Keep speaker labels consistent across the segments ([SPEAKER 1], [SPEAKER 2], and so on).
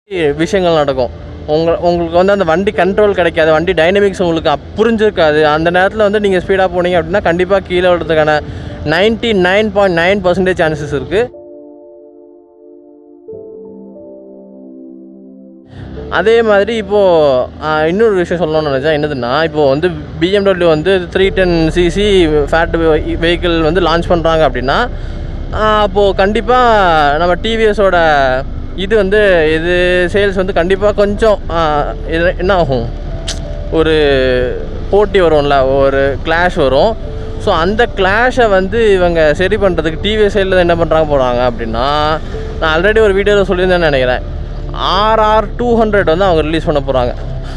[SPEAKER 1] விஷயங்கள் நடக்கும் உங்க உங்களுக்கு வந்து அந்த வண்டி கண்ட்ரோல் கிடைக்காது வண்டி டைனமிக்ஸ் உங்களுக்கு அப் புரிஞ்சிருக்காது அந்த நேரத்தில் வந்து நீங்கள் ஸ்பீடாக போனீங்க அப்படின்னா கண்டிப்பாக கீழே விடுறதுக்கான ninety nine point nine percentage chances இருக்குது அதே மாதிரி இப்போது இன்னொரு விஷயம் சொல்லணும்னு நினச்சேன் என்னதுன்னா இப்போது வந்து பிஎம்டபிள்யூ வந்து three ten CC faired vehicle வந்து லான்ச் பண்ணுறாங்க அப்படின்னா அப்போது கண்டிப்பாக நம்ம டிவிஎஸோட இது வந்து இது சேல்ஸ் வந்து கண்டிப்பாக கொஞ்சம் ஆ, இது என்ன ஆகும் ஒரு போட்டி வரும்ல ஒரு கிளாஷ் வரும் ஸோ அந்த கிளாஷை வந்து இவங்க சரி பண்ணுறதுக்கு டிவி சைடில் என்ன பண்ணுறாங்க போகிறாங்க அப்படின்னா நான் ஆல்ரெடி ஒரு வீடியோவில் சொல்லியிருந்தேன்னு நினைக்கிறேன் ஆர்ஆர் டூ ஹண்ட்ரட் வந்து அவங்க ரிலீஸ் பண்ண போகிறாங்க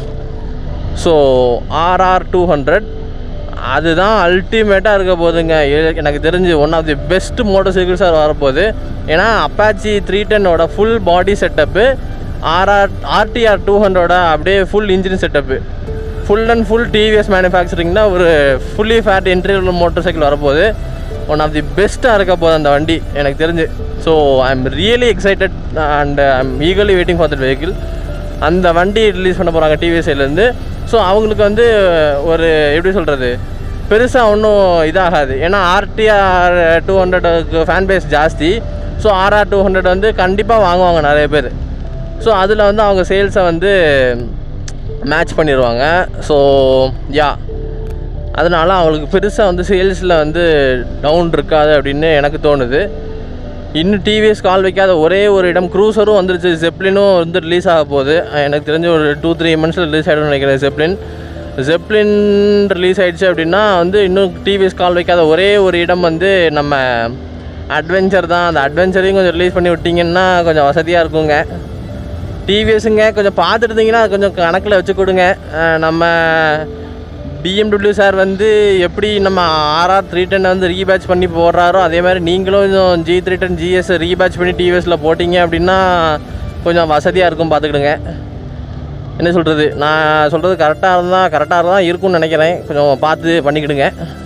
[SPEAKER 1] ஸோ ஆர்ஆர் டூ ஹண்ட்ரட் அதுதான் அல்டிமேட்டாக இருக்க போகுதுங்க எ- எனக்கு தெரிஞ்சு one of the best motor சைக்கிள்ஸாக வரப்போகுது ஏன்னா அப்பாச்சி த்ரீ டென்னோட full body setup RR RTR two ஹண்ட்ரடோட அப்படியே full engine setup full and full TVS மேனுஃபேக்சரிங்னா ஒரு fully faired entry motor cycle வரப்போகுது ஒன் ஆஃப் தி பெஸ்ட்டாக இருக்க போகுது அந்த வண்டி எனக்கு தெரிஞ்சு so I am really excited and I am eagerly waiting for that vehicle அந்த வண்டி ரிலீஸ் பண்ண போகிறாங்க டிவிஎஸ் சைட்லேருந்து ஸோ அவங்களுக்கு வந்து ஒரு எப்படி சொல்கிறது பெருசாக ஒன்றும் இதாகாது ஏன்னா ஆர்டிஆர் டூ ஹண்ட்ரடுக்கு ஃபேன் பேஸ் ஜாஸ்தி ஸோ ஆர்ஆர் டூ ஹண்ட்ரட் வந்து கண்டிப்பாக வாங்குவாங்க நிறைய பேர் ஸோ அதில் வந்து அவங்க சேல்ஸை வந்து மேட்ச் பண்ணிடுவாங்க ஸோ யா அதனால் அவங்களுக்கு பெருசாக வந்து சேல்ஸில் வந்து டவுன் இருக்காது அப்படின்னு எனக்கு தோணுது இன்னும் டிவிஎஸ் கால் வைக்காத ஒரே ஒரு இடம் க்ரூசரும் வந்துருச்சு ஜெப்ளினும் வந்து ரிலீஸ் ஆக போகுது எனக்கு தெரிஞ்ச ஒரு டூ த்ரீ மந்த்ஸில் ரிலீஸ் ஆகிடும்னு நினைக்கிறேன் ஜெப்ளின் ஜெப்ளின் ரிலீஸ் ஆயிடுச்சு அப்படின்னா வந்து இன்னும் டிவிஎஸ் கால் வைக்காத ஒரே ஒரு இடம் வந்து நம்ம அட்வென்ச்சர் தான் அந்த அட்வென்ச்சரையும் கொஞ்சம் ரிலீஸ் பண்ணி விட்டிங்கன்னா கொஞ்சம் வசதியாக இருக்குங்க டிவிஎஸுங்க கொஞ்சம் பார்த்துருந்தீங்கன்னா அது கொஞ்சம் கணக்கில் வச்சு கொடுங்க அஹ் நம்ம பிஎம்டபிள்யூ சார் வந்து எப்படி நம்ம ஆர்ஆர் த்ரீ டென்னை வந்து ரீபேட்ச் பண்ணி போடுறாரோ அதே மாதிரி நீங்களும் கொஞ்சம் G three ten GS rebadge பண்ணி டிவிஎஸில் போட்டிங்க அப்படின்னா கொஞ்சம் வசதியாக இருக்கும் பார்த்துக்கிடுங்க என்ன சொல்கிறது நான் சொல்கிறது கரெக்டாக இருந்தால் கரெக்டாக தான் இருக்கும்னு நினைக்கிறேன் கொஞ்சம் பார்த்து பண்ணிக்கிடுங்க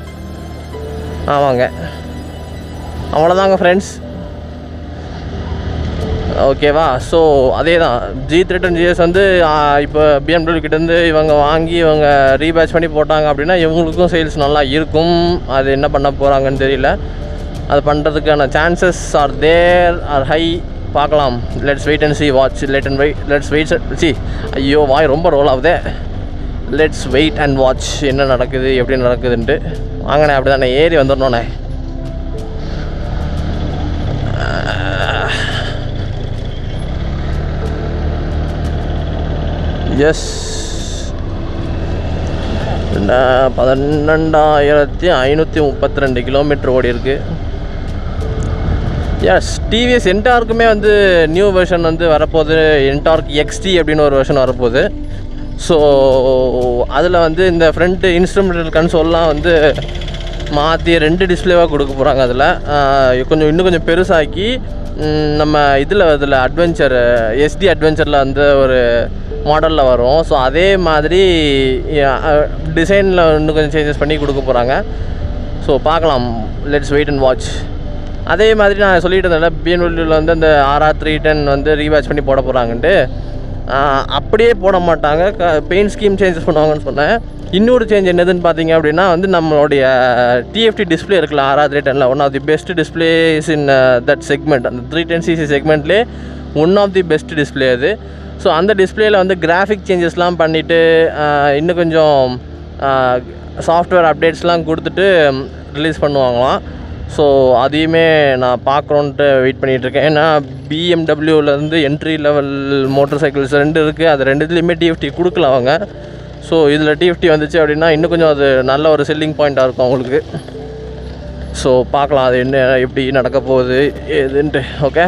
[SPEAKER 1] ஆமாங்க அவ்வளோதாங்க ஃப்ரெண்ட்ஸ் ஓகேவா ஸோ அதே தான் ஜி த்ரிட்டன் ஜிஎஸ் வந்து ஆ, இப்போ பிஎம்டபிள்யூ கிட்டேருந்து இவங்க வாங்கி இவங்க ரீபேட்ச் பண்ணி போட்டாங்க அப்படின்னா இவங்களுக்கும் சேல்ஸ் நல்லா இருக்கும் அது என்ன பண்ண போகிறாங்கன்னு தெரியல அது பண்ணுறதுக்கான chances are there are high பார்க்கலாம் let's wait and see watch let and wait let's wait see ஐயோ வாய் ரொம்ப ரோல் ஆகுதே லெட்ஸ் வெயிட் அண்ட் வாட்ச் என்ன நடக்குது எப்படி நடக்குதுன்ட்டு வாங்கண்ணே அப்படி தானே ஏறி வந்துடணுண்ணே எஸ் பதினெண்டாயிரத்தி ஐநூற்றி முப்பத்தி ரெண்டு கிலோமீட்டர் ஓடி இருக்கு எஸ் டிவிஎஸ் என்டார்க்குமே வந்து நியூ வெர்ஷன் வந்து வரப்போகுது என்டார்க் எக்ஸ்டி அப்படின்னு ஒரு வெர்ஷன் வரப்போகுது ஸோ அதில் வந்து இந்த ஃப்ரண்ட் இன்ஸ்ட்ருமெண்டல் கன்சோல்லாம் வந்து மாற்றி ரெண்டு டிஸ்ப்ளேவாக கொடுக்க போகிறாங்க அதில் கொஞ்சம் இன்னும் கொஞ்சம் பெருசாக்கி ம், நம்ம இதில் இதில் அட்வென்ச்சர் எஸ்டி அட்வென்ச்சரில் வந்து ஒரு மாடலில் வரும் ஸோ அதே மாதிரி டிசைனில் இன்னும் கொஞ்சம் சேஞ்சஸ் பண்ணி கொடுக்க போகிறாங்க ஸோ பார்க்கலாம் லெட்ஸ் வெயிட் அண்ட் வாட்ச் அதே மாதிரி நான் சொல்லிட்டு இருந்தேன் பிஎன்டபிள்யூவில் வந்து அந்த ஆர்ஆர் த்ரீ டென் வந்து ரீவாச் பண்ணி போட போகிறாங்கன்ட்டு அப்படியே போட மாட்டாங்க க பெயிண்ட் ஸ்கீம் சேஞ்சஸ் பண்ணுவாங்கன்னு சொன்னேன் இன்னொரு சேஞ்ச் என்னதுன்னு பார்த்தீங்க அப்படின்னா வந்து நம்மளுடைய டிஎஃப்டி டிஸ்பிளே இருக்குல்ல ஆர்ஆர் த்ரீ டெனில் one of the best displays in that segment அந்த த்ரீ டென் சிசி செக்மெண்ட்லேயே one of the best display அது ஸோ அந்த டிஸ்பிளேயில் வந்து கிராஃபிக் சேஞ்சஸ்லாம் பண்ணிவிட்டு இன்னும் கொஞ்சம் சாஃப்ட்வேர் அப்டேட்ஸ்லாம் கொடுத்துட்டு ரிலீஸ் பண்ணுவாங்களாம் ஸோ அதையுமே நான் பார்க்குறோன்ட்டு வெயிட் பண்ணிகிட்டு இருக்கேன் ஏன்னா பிஎம்டபிள்யூலேருந்து என்ட்ரி லெவல் மோட்டர் சைக்கிள்ஸ் ரெண்டு இருக்குது அது ரெண்டுத்துலேயுமே டிஎஃப்டி கொடுக்கல அவங்க ஸோ இதில் டிஎஃப்டி வந்துச்சு அப்படின்னா இன்னும் கொஞ்சம் அது நல்ல ஒரு செல்லிங் பாயிண்ட்டாக இருக்கும் அவங்களுக்கு ஸோ பார்க்கலாம் அது என்ன எப்படி நடக்க போகுது ஏதுன்ட்டு ஓகே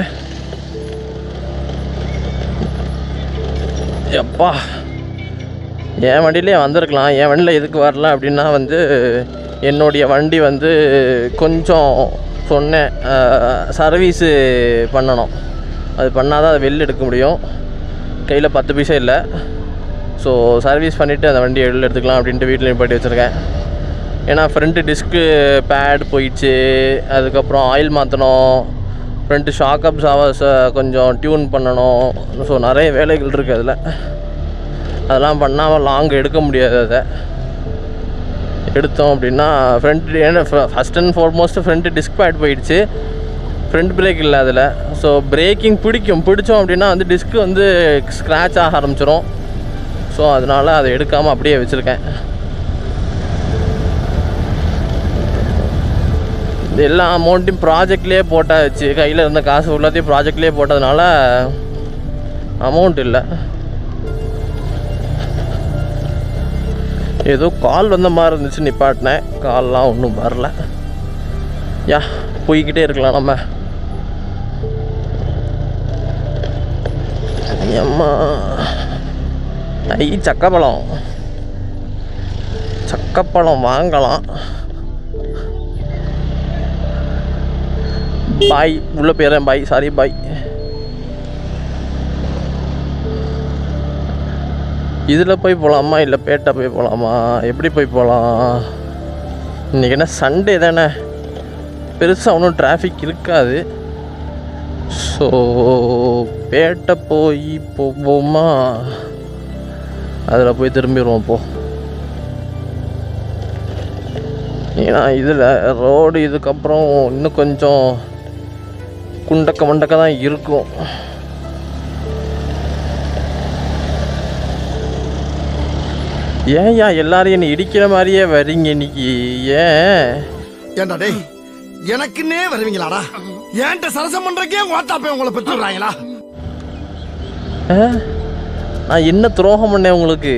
[SPEAKER 1] எப்பா என் வண்டியிலே வந்திருக்கலாம் என் வண்டியில் எதுக்கு வரல அப்படின்னா வந்து என்னுடைய வண்டி வந்து கொஞ்சம் சொன்னேன் சர்வீஸு பண்ணணும் அது பண்ணால் தான் அதை வெளில எடுக்க முடியும் கையில் பத்து பைசா இல்லை ஸோ சர்வீஸ் பண்ணிவிட்டு அந்த வண்டியை வெளில எடுத்துக்கலாம் அப்படின்ட்டு வீட்டில் நிப்பாட்டி வச்சுருக்கேன் ஏன்னா ஃப்ரண்ட்டு டிஸ்க்கு பேட் போயிடுச்சு அதுக்கப்புறம் ஆயில் மாற்றணும் ஃப்ரண்ட்டு ஷாக் அப்சாவர்ஸை கொஞ்சம் டியூன் பண்ணணும் ஸோ நிறைய வேலைகள் இருக்குது அதில் அதெல்லாம் பண்ணாமல் லாங் எடுக்க முடியாது அதை எடுத்தோம் அப்படின்னா ஃப்ரண்ட் ஏன்னா first and foremost front disc pad போயிடுச்சு ஃப்ரண்ட் பிரேக் இல்லை அதில் ஸோ பிரேக்கிங் பிடிக்கும் பிடிச்சோம் அப்படின்னா வந்து டிஸ்க்கு வந்து ஸ்க்ராட்ச் ஆக ஆரம்பிச்சிரும் ஸோ அதனால் அதை எடுக்காமல் அப்படியே வச்சுருக்கேன் இது எல்லா அமௌண்ட்டையும் ப்ராஜெக்ட்லேயே போட்டாச்சு கையில் இருந்த காசு உள்ளத்தையும் ப்ராஜெக்ட்லேயே போட்டதுனால அமௌண்ட் இல்லை ஏதோ கால் வந்த மாதிரி இருந்துச்சு நிப்பாட்டினேன் கால்லாம் ஒன்றும் வரல யா போய்கிட்டே இருக்கலாம் நம்ம அம்மா ஐ சக்கப்பழம் சக்கப்பழம் வாங்கலாம் பாய் உள்ள போயிடுறேன் பாய் சாரி பாய் இதில் போய் போகலாமா இல்லை பேட்டை போய் போகலாமா எப்படி போய் போகலாம் இன்றைக்கி என்ன சண்டே தானே பெருசாக ஒன்றும் டிராஃபிக் இருக்காது ஸோ பேட்டை போய் போவோமா அதில் போய் திரும்பிடுவோம் போ ஏன்னா இதில் ரோடு இதுக்கப்புறம் இன்னும் கொஞ்சம் குண்டக்க மண்டக்க தான் இருக்கும் ஏன்யா எல்லாரும் என்னை இடிக்கிற மாதிரியே வர்றீங்க இன்னைக்கு ஏன்
[SPEAKER 2] ஏண்டா டேய் எனக்குன்னே வருவீங்களாடா ஏன்ட்ட சரசம் பண்றக்கே ஓட்டாப்பே உங்களை பெற்றுறாங்களா
[SPEAKER 1] ஆ? நான் என்ன துரோகம் பண்ணேன் உங்களுக்கு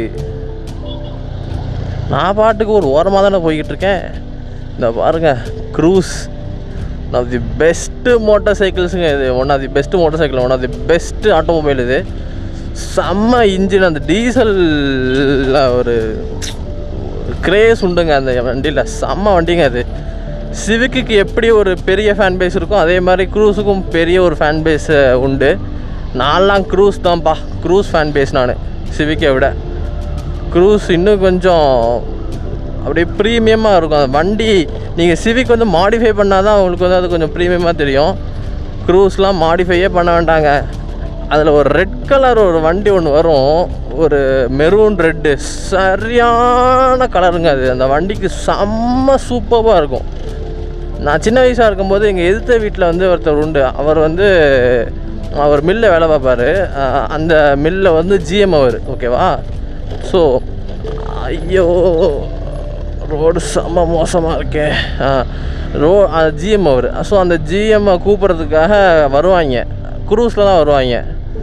[SPEAKER 1] நான் பாட்டுக்கு ஒரு ஓரமாக தானே போய்கிட்டு இருக்கேன் இந்த பாருங்க cruise one of the best motor சைக்கிள்ஸுங்க இது one of the best motor cycle one of the best automobile இது செம்ம இன்ஜின் அந்த டீசலில் ஒரு கிரேஸ் உண்டுங்க அந்த வண்டியில் செம்ம வண்டிங்க அது சிவிக்கு எப்படி ஒரு பெரிய ஃபேன் பேஸ் இருக்கோ அதே மாதிரி க்ரூஸுக்கும் பெரிய ஒரு ஃபேன் பேஸ் உண்டு நான்லாம் க்ரூஸ் தான்ப்பா க்ரூஸ் ஃபேன் பேஸ் நான் சிவிக்கை விட க்ரூஸ் இன்னும் கொஞ்சம் அப்படியே ப்ரீமியமாக இருக்கும் அந்த வண்டி நீங்கள் சிவிக் வந்து மாடிஃபை பண்ணால் தான் உங்களுக்கு வந்து அது கொஞ்சம் ப்ரீமியமாக தெரியும் க்ரூஸ்லாம் மாடிஃபையே பண்ண வேண்டாங்க அதில் ஒரு ரெட் கலர் ஒரு வண்டி ஒன்று வரும் ஒரு மெரூன் ரெட்டு சரியான கலருங்க அது அந்த வண்டிக்கு செம்ம சூப்பராக இருக்கும் நான் சின்ன வயசாக இருக்கும்போது எங்கள் எதிர்த்த வீட்டில் வந்து ஒருத்தர் உண்டு அவர் வந்து அவர் மில்லில் வேலை பார்ப்பார் அந்த மில்லில் வந்து ஜிஎம் அவர் ஓகேவா ஸோ ஐயோ ரோடு செம்ம மோசமாக இருக்கே ஆ, ரோ ஜிஎம் அவர் ஸோ அந்த ஜிஎம்மை கூப்பிட்றதுக்காக வருவாங்க குரூஸில் தான் வருவாங்க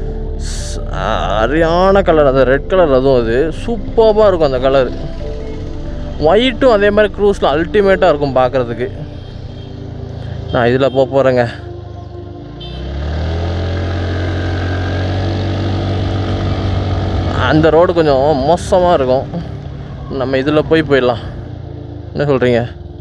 [SPEAKER 1] சரியான கலர் அந்த ரெட் கலர் அதுவும் அது சூப்பராக இருக்கும் அந்த கலர் ஒயிட்டும் அதே மாதிரி க்ரூஸில் அல்டிமேட்டாக இருக்கும் பார்க்குறதுக்கு நான் இதில் போக போகிறேங்க அந்த ரோடு கொஞ்சம் மோசமாக இருக்கும் நம்ம இதில் போய் போயிடலாம் என்ன சொல்கிறீங்க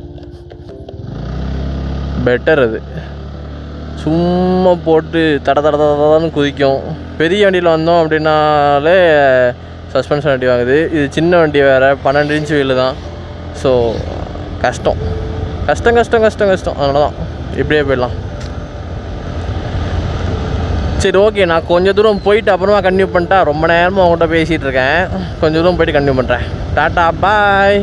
[SPEAKER 1] பெட்டர் அது சும்மா போட்டு தட தட தட தடன்னு குதிக்கும் பெரிய வண்டியில் வந்தோம் அப்படின்னாலே சஸ்பென்ஷன் வண்டி வாங்குது இது சின்ன வண்டி வேறு பன்னெண்டு இன்ச் வீலு தான் ஸோ கஷ்டம் கஷ்டம் கஷ்டம் கஷ்டம் கஷ்டம் அதனால தான் இப்படியே போயிடலாம் சரி ஓகே நான் கொஞ்சம் தூரம் போயிட்டு அப்புறமா கன்டினியூ பண்ணிட்டா ரொம்ப நேரமாக உங்கள்கிட்ட பேசிகிட்டு இருக்கேன் கொஞ்சம் தூரம் போயிட்டு கன்டினியூ பண்ணுறேன் tata bye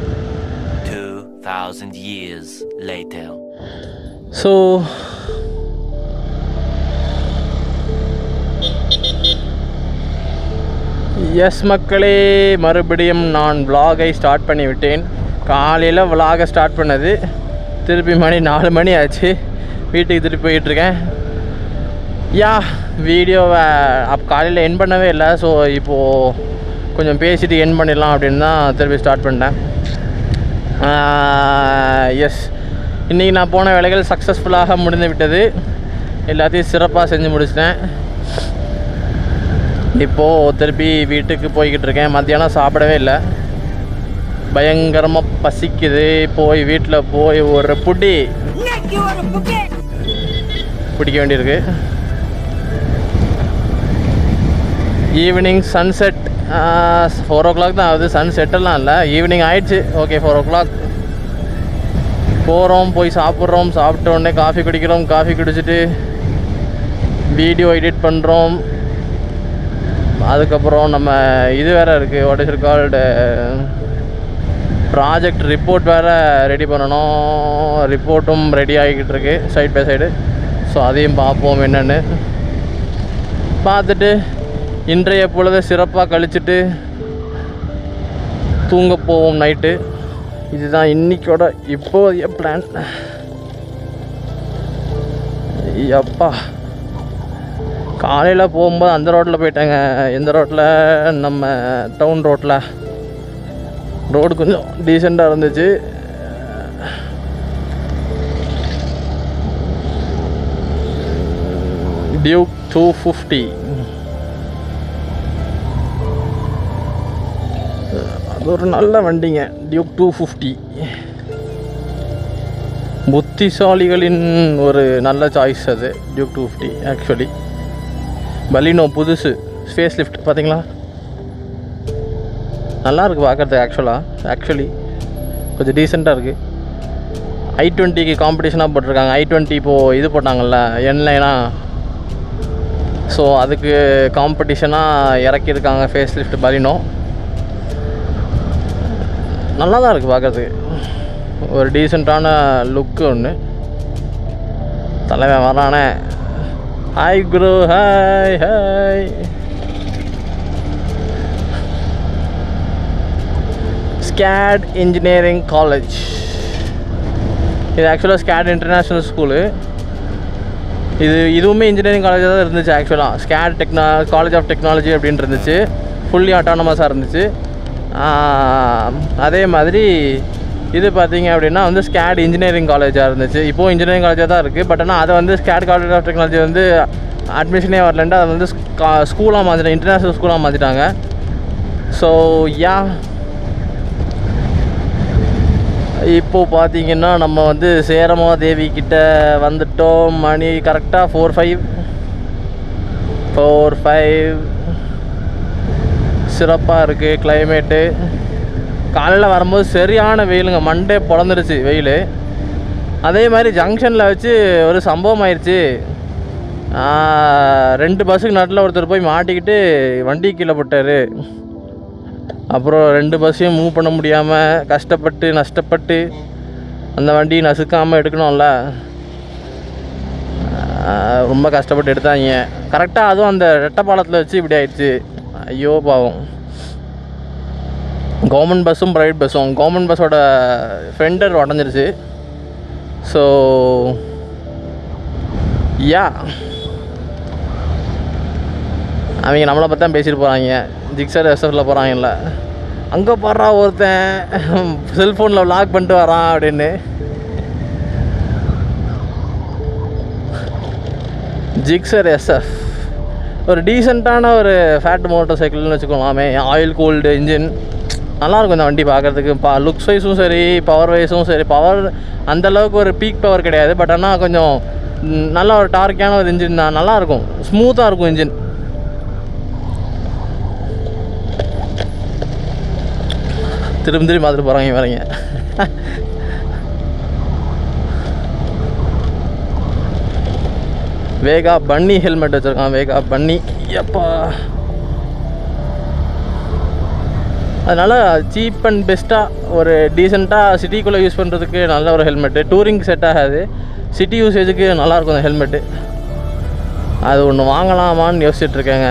[SPEAKER 3] 2,000 years later.
[SPEAKER 1] So yes மக்களே மறுபடியும் நான் vlog-ஐ ஸ்டார்ட் பண்ணி விட்டேன் காலையில் vlog-அ ஸ்டார்ட் பண்ணது திருப்பி மணி நாலு மணி ஆச்சு வீட்டுக்கு திருப்பி போயிட்டுருக்கேன் யா வீடியோவை அப் காலையில் என் பண்ணவே இல்லை ஸோ இப்போது கொஞ்சம் பேசிட்டு என் பண்ணிடலாம் அப்படின்னு தான் திருப்பி ஸ்டார்ட் பண்ணிட்டேன் எஸ் இன்றைக்கி நான் போன வேலைகள் சக்ஸஸ்ஃபுல்லாக முடிந்து விட்டது எல்லாத்தையும் சிறப்பாக செஞ்சு முடிச்சிட்டேன் இப்போது திருப்பி வீட்டுக்கு போய்கிட்டு இருக்கேன் மத்தியானம் சாப்பிடவே இல்லை பயங்கரமாக பசிக்குது போய் வீட்டில் போய் ஒரு புடி பிடிக்க வேண்டியிருக்கு evening sunset four o'clock தான் ஆகுது சன் செட்டெல்லாம் இல்லை ஈவினிங் ஆயிடுச்சு ஓகே ஃபோர் ஓ கிளாக் போகிறோம் போய் சாப்பிட்றோம் சாப்பிட்ட உடனே காஃபி குடிக்கிறோம் காஃபி குடிச்சிட்டு வீடியோ எடிட் பண்ணுறோம் அதுக்கப்புறம் நம்ம இது வேறு இருக்குது what is called project report வேறு ரெடி பண்ணணும் ரிப்போர்ட்டும் ரெடி ஆகிக்கிட்டு இருக்கு சைட் பை சைடு ஸோ அதையும் பார்ப்போம் என்னென்னு பார்த்துட்டு இன்றைய பொழுதை சிறப்பாக கழிச்சிட்டு தூங்க போவோம் நைட்டு இதுதான் இன்னைக்கோட இப்போதைய பிளான் அப்பா காலையில் போகும்போது அந்த ரோட்டில் போயிட்டேங்க எந்த ரோட்டில் நம்ம டவுன் ரோட்டில் ரோடு கொஞ்சம் டீசெண்டாக இருந்துச்சு டியூக் டூ ஃபிஃப்டி அது ஒரு நல்ல வண்டிங்க டியூக் டூ ஃபிஃப்டி புத்திசாலிகளின் ஒரு நல்ல சாய்ஸ் அது Duke two fifty actually Baleno புதுசு ஸ்பேஸ் லிஃப்ட் பார்த்தீங்களா நல்லா இருக்குது பார்க்குறதுக்கு ஆக்சுவலாக ஆக்சுவலி கொஞ்சம் டீசெண்டாக இருக்குது ஐ டுவெண்ட்டிக்கு காம்படிஷனாக போட்டிருக்காங்க ஐ டுவெண்ட்டி இப்போது இது போட்டாங்கல்ல என்லைனா ஸோ அதுக்கு காம்படிஷனாக இறக்கியிருக்காங்க ஃபேஸ் லிஃப்ட் பலினோ நல்லா தான் இருக்குது பார்க்குறதுக்கு ஒரு டீசெண்டான லுக்கு ஒன்று தலைவன் வரானே ஹாய் குரு hi hi SCAD engineering college இது ஆக்சுவலாக ஸ்கேட் இன்டர்நேஷ்னல் ஸ்கூலு இது இதுவுமே இன்ஜினியரிங் காலேஜாக தான் இருந்துச்சு ஆக்சுவலாக ஸ்கேட் டெக்னா காலேஜ் ஆஃப் டெக்னாலஜி அப்படின்னு இருந்துச்சு ஃபுல்லி ஆட்டானமஸாக இருந்துச்சு ஆஹ், அதே மாதிரி இது பார்த்தீங்க அப்படின்னா வந்து ஸ்கேட் இன்ஜினியரிங் காலேஜாக இருந்துச்சு இப்போது இன்ஜினியரிங் காலேஜாக தான் இருக்குது பட் ஆனால் அதை வந்து ஸ்கேட் காலேஜ் ஆஃப் டெக்னாலஜி வந்து அட்மிஷனே வரலன்ட்டு அதை வந்து ஸ்கூலாக மாற்றிட்டாங்க இன்டர்நேஷ்னல் ஸ்கூலாக மாற்றிட்டாங்க ஸோ யா இப்போ பார்த்தீங்கன்னா நம்ம வந்து சேரமாதேவி கிட்ட வந்துட்டோம் மணி கரெக்டாக ஃபோர் ஃபைவ் ஃபோர் ஃபைவ் சிறப்பாக இருக்குது கிளைமேட்டு காலையில் வரும்போது சரியான வெயிலுங்க மண்டே பொழந்துருச்சு வெயில் அதே மாதிரி ஜங்ஷனில் வச்சு ஒரு சம்பவம் ஆயிடுச்சு ஆஹ், ரெண்டு பஸ்ஸுக்கு நடுவில் ஒருத்தர் போய் மாட்டிக்கிட்டு வண்டி கீழே போட்டார் அப்புறம் ரெண்டு பஸ்ஸையும் மூவ் பண்ண முடியாமல் கஷ்டப்பட்டு நஷ்டப்பட்டு அந்த வண்டி நசுக்காமல் எடுக்கணும்ல ஆஹ் ரொம்ப கஷ்டப்பட்டு எடுத்தாங்க கரெக்டாக அதுவும் அந்த ரெட்டப்பாலத்தில் வச்சு இப்படி ஆயிடுச்சு ஐயோ பாவம் கவர்மெண்ட் பஸ்ஸும் ப்ரைவேட் பஸ்ஸும் கவர்மெண்ட் பஸ்ஸோட ஃபெண்டர் உடஞ்சிருச்சு ஸோ யா அவங்க நம்மளை பற்றி தான் பேசிட்டு போகிறாங்க ஜிக்ஸர் எஸ்எஃப்ல போகிறாங்கல்ல அங்கே போடுறா ஒருத்தன் செல்ஃபோனில் லாக் பண்ணிட்டு வரான் அப்படின்னு ஜிக்ஸர் எஸ்எஃப் ஒரு டீசெண்டான ஒரு ஃபேட் மோட்டார் சைக்கிள்னு வச்சுக்கலாமே ஆயில் கூல்டு இன்ஜின் நல்லாயிருக்கும் இந்த வண்டி பார்க்குறதுக்கு பா லுக்ஸ் வைஸும் சரி பவர் வைஸும் சரி பவர் அந்தளவுக்கு ஒரு பீக் பவர் கிடையாது பட் ஆனால் கொஞ்சம் ம், நல்ல ஒரு டார்க்கான ஒரு இன்ஜின் தான் நல்லாயிருக்கும் ஸ்மூத்தாக இருக்கும் இன்ஜின் திரும்ப திரும்பி பார்த்துட்டு போகிறாங்க வரீங்க வேகா பன்னி ஹெல்மெட் வச்சுருக்கான் வேகா பன்னி எப்பா அதனால் சீப் அண்ட் பெஸ்ட்டாக ஒரு டீசெண்டாக சிட்டிக்குள்ளே யூஸ் பண்ணுறதுக்கு நல்ல ஒரு ஹெல்மெட்டு டூரிங் செட் ஆகாது சிட்டி யூசேஜுக்கு நல்லாயிருக்கும் அந்த ஹெல்மெட்டு அது ஒன்று வாங்கலாமான்னு யோசிச்சுட்டு இருக்கேங்க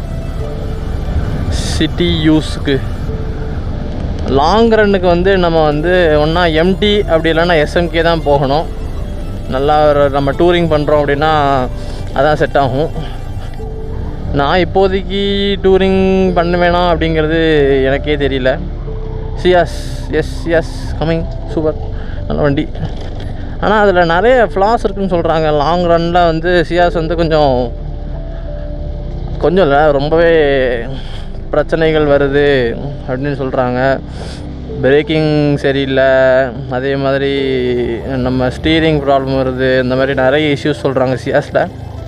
[SPEAKER 1] சிட்டி யூஸுக்கு லாங் ரன்னுக்கு வந்து நம்ம வந்து ஒன்றா எம்டி அப்படி இல்லைன்னா எஸ்எம்கே தான் போகணும் நல்லா ஒரு நம்ம டூரிங் பண்ணுறோம் அப்படின்னா அதான் செட் ஆகும் நான் இப்போதைக்கு டூரிங் பண்ணுவேனா அப்படிங்கிறது எனக்கே தெரியல Ciaz S S coming super நல்ல வண்டி ஆனால் அதில் நிறைய ஃப்ளாஸ் இருக்குன்னு சொல்கிறாங்க லாங் ரன்னில் வந்து சியாஸ் வந்து கொஞ்சம் கொஞ்சம் இல்லை ரொம்பவே பிரச்சனைகள் வருது அப்படின்னு சொல்கிறாங்க பிரேக்கிங் சரியில்லை அதே மாதிரி நம்ம ஸ்டீரிங் ப்ராப்ளம் வருது இந்த மாதிரி நிறைய இஷ்யூஸ் சொல்கிறாங்க சியாஸில்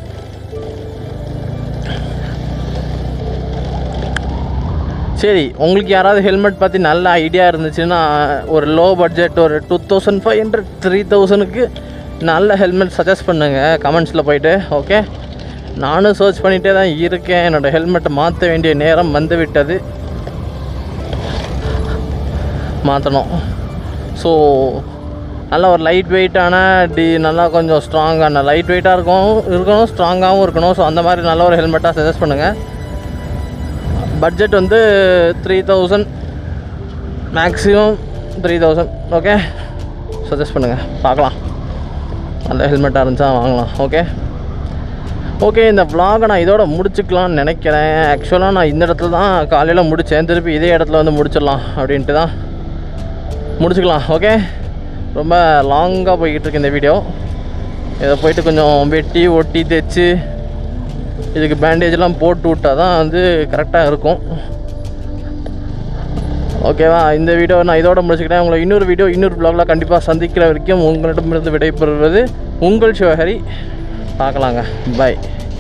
[SPEAKER 1] சரி உங்களுக்கு யாராவது ஹெல்மெட் பற்றி நல்ல ஐடியா இருந்துச்சுன்னா ஒரு லோ பட்ஜெட் ஒரு two thousand five hundred three தௌசண்ட்க்கு நல்ல ஹெல்மெட் சஜஸ்ட் பண்ணுங்கள் கமெண்ட்ஸில் போயிட்டு ஓகே நானும் சர்ச் பண்ணிகிட்டே தான் இருக்கேன் என்னோடய ஹெல்மெட்டை மாற்ற வேண்டிய நேரம் வந்து விட்டது மாற்றணும் ஸோ நல்ல ஒரு லைட் வெயிட்டான டி நல்லா கொஞ்சம் ஸ்ட்ராங்கான லைட் வெயிட்டாக இருக்கும் இருக்கணும் ஸ்ட்ராங்காகவும் இருக்கணும் ஸோ அந்த மாதிரி நல்ல ஒரு ஹெல்மெட்டாக சஜஸ்ட் பண்ணுங்கள் பட்ஜெட் வந்து three thousand maximum three thousand okay suggest பண்ணுங்கள் பார்க்கலாம் நல்ல ஹெல்மெட்டாக இருந்துச்சா வாங்கலாம் ஓகே ஓகே இந்த vlog-அ நான் இதோட முடிச்சுக்கலாம்னு நினைக்கிறேன் ஆக்சுவலாக நான் இந்த இடத்துல தான் காலையில் முடித்தேன் திருப்பி இதே இடத்துல வந்து முடிச்சிடலாம் அப்படின்ட்டு தான் முடிச்சுக்கலாம் ஓகே ரொம்ப லாங்காக போய்கிட்டு இருக்கு இந்த வீடியோ இதை போயிட்டு கொஞ்சம் வெட்டி ஒட்டி தைச்சு இதுக்கு பேண்டேஜ்லாம் போட்டு விட்டால் தான் வந்து கரெக்டாக இருக்கும் ஓகேவா இந்த வீடியோ நான் இதோட முடிச்சுக்கிறேன் உங்களை இன்னொரு வீடியோ இன்னொரு vlogல கண்டிப்பாக சந்திக்கிற வரைக்கும் உங்களிடமிருந்து விடைபெறுவது உங்கள் சிவஹரி பார்க்கலாங்க பை